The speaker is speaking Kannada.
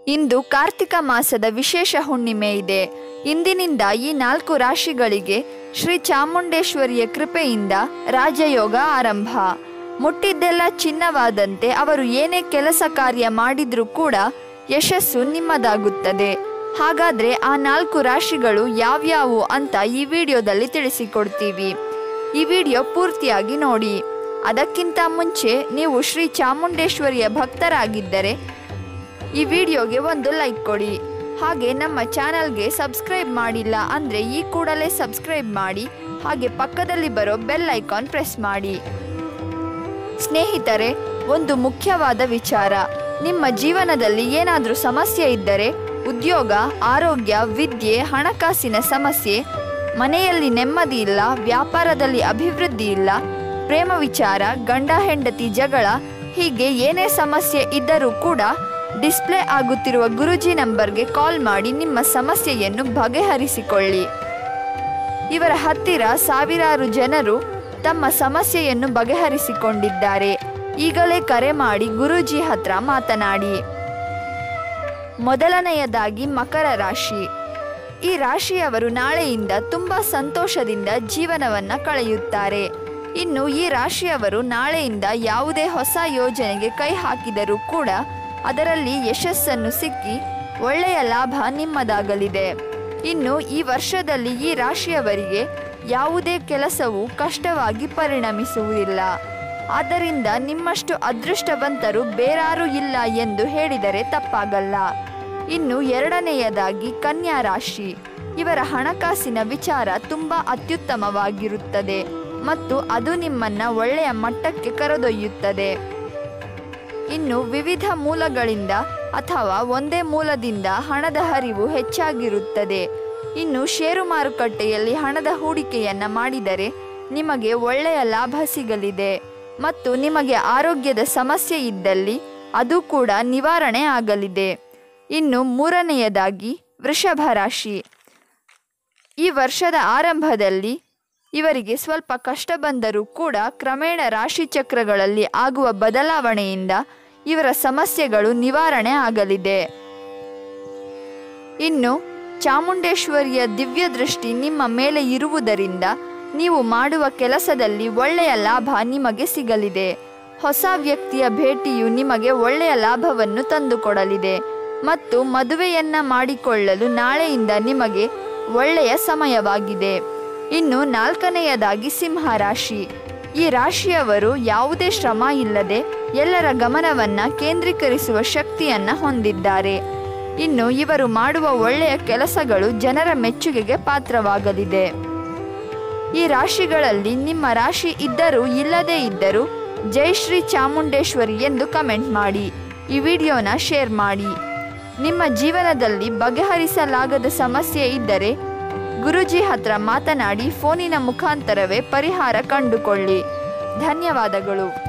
ಇಂದು ಕಾರ್ತಿಕ ಮಾಸದ ವಿಶೇಷ ಹುಣ್ಣಿಮೆ ಇದೆ ಇಂದಿನಿಂದ ಈ ನಾಲ್ಕು ರಾಶಿಗಳಿಗೆ ಶ್ರೀ ಚಾಮುಂಡೇಶ್ವರಿಯ ಕೃಪೆಯಿಂದ ರಾಜಯೋಗ ಆರಂಭ ಮುಟ್ಟಿದ್ದೆಲ್ಲ ಚಿನ್ನವಾದಂತೆ ಅವರು ಏನೇ ಕೆಲಸ ಕಾರ್ಯ ಮಾಡಿದ್ರೂ ಕೂಡ ಯಶಸ್ಸು ನಿಮ್ಮದಾಗುತ್ತದೆ ಹಾಗಾದ್ರೆ ಆ ನಾಲ್ಕು ರಾಶಿಗಳು ಯಾವ್ಯಾವು ಅಂತ ಈ ವಿಡಿಯೋದಲ್ಲಿ ತಿಳಿಸಿಕೊಡ್ತೀವಿ ಈ ವಿಡಿಯೋ ಪೂರ್ತಿಯಾಗಿ ನೋಡಿ ಅದಕ್ಕಿಂತ ಮುಂಚೆ ನೀವು ಶ್ರೀ ಚಾಮುಂಡೇಶ್ವರಿಯ ಭಕ್ತರಾಗಿದ್ದರೆ ಈ ವಿಡಿಯೋಗೆ ಒಂದು ಲೈಕ್ ಕೊಡಿ ಹಾಗೆ ನಮ್ಮ ಚಾನಲ್ಗೆ ಸಬ್ಸ್ಕ್ರೈಬ್ ಮಾಡಿಲ್ಲ ಅಂದರೆ ಈ ಕೂಡಲೇ ಸಬ್ಸ್ಕ್ರೈಬ್ ಮಾಡಿ ಹಾಗೆ ಪಕ್ಕದಲ್ಲಿ ಬರೋ ಬೆಲ್ ಐಕಾನ್ ಪ್ರೆಸ್ ಮಾಡಿ ಸ್ನೇಹಿತರೆ ಒಂದು ಮುಖ್ಯವಾದ ವಿಚಾರ ನಿಮ್ಮ ಜೀವನದಲ್ಲಿ ಏನಾದರೂ ಸಮಸ್ಯೆ ಇದ್ದರೆ ಉದ್ಯೋಗ ಆರೋಗ್ಯ ವಿದ್ಯೆ ಹಣಕಾಸಿನ ಸಮಸ್ಯೆ ಮನೆಯಲ್ಲಿ ನೆಮ್ಮದಿ ಇಲ್ಲ ವ್ಯಾಪಾರದಲ್ಲಿ ಅಭಿವೃದ್ಧಿ ಇಲ್ಲ ಪ್ರೇಮ ವಿಚಾರ ಗಂಡ ಹೆಂಡತಿ ಜಗಳ ಹೀಗೆ ಏನೇ ಸಮಸ್ಯೆ ಇದ್ದರೂ ಕೂಡ ಡಿಸ್ಪ್ಲೇ ಆಗುತ್ತಿರುವ ಗುರುಜಿ ನಂಬರ್ಗೆ ಕಾಲ್ ಮಾಡಿ ನಿಮ್ಮ ಸಮಸ್ಯೆಯನ್ನು ಬಗೆಹರಿಸಿಕೊಳ್ಳಿ ಇವರ ಹತ್ತಿರ ಸಾವಿರಾರು ಜನರು ತಮ್ಮ ಸಮಸ್ಯೆಯನ್ನು ಬಗೆಹರಿಸಿಕೊಂಡಿದ್ದಾರೆ ಈಗಲೇ ಕರೆ ಮಾಡಿ ಗುರೂಜಿ ಹತ್ರ ಮಾತನಾಡಿ ಮೊದಲನೆಯದಾಗಿ ಮಕರ ರಾಶಿ ಈ ರಾಶಿಯವರು ನಾಳೆಯಿಂದ ತುಂಬಾ ಸಂತೋಷದಿಂದ ಜೀವನವನ್ನ ಕಳೆಯುತ್ತಾರೆ ಇನ್ನು ಈ ರಾಶಿಯವರು ನಾಳೆಯಿಂದ ಯಾವುದೇ ಹೊಸ ಯೋಜನೆಗೆ ಕೈ ಹಾಕಿದರೂ ಕೂಡ ಅದರಲ್ಲಿ ಯಶಸ್ಸನ್ನು ಸಿಕ್ಕಿ ಒಳ್ಳೆಯ ಲಾಭ ನಿಮ್ಮದಾಗಲಿದೆ ಇನ್ನು ಈ ವರ್ಷದಲ್ಲಿ ಈ ರಾಶಿಯವರಿಗೆ ಯಾವುದೇ ಕೆಲಸವು ಕಷ್ಟವಾಗಿ ಪರಿಣಮಿಸುವುದಿಲ್ಲ ಆದ್ದರಿಂದ ನಿಮ್ಮಷ್ಟು ಅದೃಷ್ಟವಂತರು ಬೇರಾರೂ ಇಲ್ಲ ಎಂದು ಹೇಳಿದರೆ ತಪ್ಪಾಗಲ್ಲ ಇನ್ನು ಎರಡನೆಯದಾಗಿ ಕನ್ಯಾ ರಾಶಿ ಇವರ ಹಣಕಾಸಿನ ವಿಚಾರ ತುಂಬ ಅತ್ಯುತ್ತಮವಾಗಿರುತ್ತದೆ ಮತ್ತು ಅದು ನಿಮ್ಮನ್ನ ಒಳ್ಳೆಯ ಮಟ್ಟಕ್ಕೆ ಕರೆದೊಯ್ಯುತ್ತದೆ ಇನ್ನು ವಿವಿಧ ಮೂಲಗಳಿಂದ ಅಥವಾ ಒಂದೇ ಮೂಲದಿಂದ ಹಣದ ಹರಿವು ಹೆಚ್ಚಾಗಿರುತ್ತದೆ ಇನ್ನು ಷೇರು ಮಾರುಕಟ್ಟೆಯಲ್ಲಿ ಹಣದ ಹೂಡಿಕೆಯನ್ನ ಮಾಡಿದರೆ ನಿಮಗೆ ಒಳ್ಳೆಯ ಲಾಭ ಸಿಗಲಿದೆ ಮತ್ತು ನಿಮಗೆ ಆರೋಗ್ಯದ ಸಮಸ್ಯೆ ಇದ್ದಲ್ಲಿ ಅದು ಕೂಡ ನಿವಾರಣೆ ಆಗಲಿದೆ ಇನ್ನು ಮೂರನೆಯದಾಗಿ ವೃಷಭ ರಾಶಿ ಈ ವರ್ಷದ ಆರಂಭದಲ್ಲಿ ಇವರಿಗೆ ಸ್ವಲ್ಪ ಕಷ್ಟ ಬಂದರೂ ಕೂಡ ಕ್ರಮೇಣ ರಾಶಿಚಕ್ರಗಳಲ್ಲಿ ಆಗುವ ಬದಲಾವಣೆಯಿಂದ ಇವರ ಸಮಸ್ಯೆಗಳು ನಿವಾರಣೆ ಆಗಲಿದೆ ಇನ್ನು ಚಾಮುಂಡೇಶ್ವರಿಯ ದಿವ್ಯ ದೃಷ್ಟಿ ನಿಮ್ಮ ಮೇಲೆ ಇರುವುದರಿಂದ ನೀವು ಮಾಡುವ ಕೆಲಸದಲ್ಲಿ ಒಳ್ಳೆಯ ಲಾಭ ನಿಮಗೆ ಸಿಗಲಿದೆ ಹೊಸ ವ್ಯಕ್ತಿಯ ಭೇಟಿಯು ನಿಮಗೆ ಒಳ್ಳೆಯ ಲಾಭವನ್ನು ತಂದುಕೊಡಲಿದೆ ಮತ್ತು ಮದುವೆಯನ್ನ ಮಾಡಿಕೊಳ್ಳಲು ನಾಳೆಯಿಂದ ನಿಮಗೆ ಒಳ್ಳೆಯ ಸಮಯವಾಗಿದೆ ಇನ್ನು ನಾಲ್ಕನೆಯದಾಗಿ ಸಿಂಹ ರಾಶಿ ಈ ರಾಶಿಯವರು ಯಾವುದೇ ಶ್ರಮ ಇಲ್ಲದೆ ಎಲ್ಲರ ಗಮನವನ್ನ ಕೇಂದ್ರೀಕರಿಸುವ ಶಕ್ತಿಯನ್ನ ಹೊಂದಿದ್ದಾರೆ ಇನ್ನು ಇವರು ಮಾಡುವ ಒಳ್ಳೆಯ ಕೆಲಸಗಳು ಜನರ ಮೆಚ್ಚುಗೆಗೆ ಪಾತ್ರವಾಗಲಿದೆ ಈ ರಾಶಿಗಳಲ್ಲಿ ನಿಮ್ಮ ರಾಶಿ ಇದ್ದರೂ ಇಲ್ಲದೇ ಇದ್ದರೂ ಜೈ ಶ್ರೀ ಚಾಮುಂಡೇಶ್ವರಿ ಎಂದು ಕಮೆಂಟ್ ಮಾಡಿ ಈ ವಿಡಿಯೋನ ಶೇರ್ ಮಾಡಿ ನಿಮ್ಮ ಜೀವನದಲ್ಲಿ ಬಗೆಹರಿಸಲಾಗದ ಸಮಸ್ಯೆ ಇದ್ದರೆ ಗುರುಜಿ ಹತ್ರ ಮಾತನಾಡಿ ಫೋನಿನ ಮುಖಾಂತರವೇ ಪರಿಹಾರ ಕಂಡುಕೊಳ್ಳಿ ಧನ್ಯವಾದಗಳು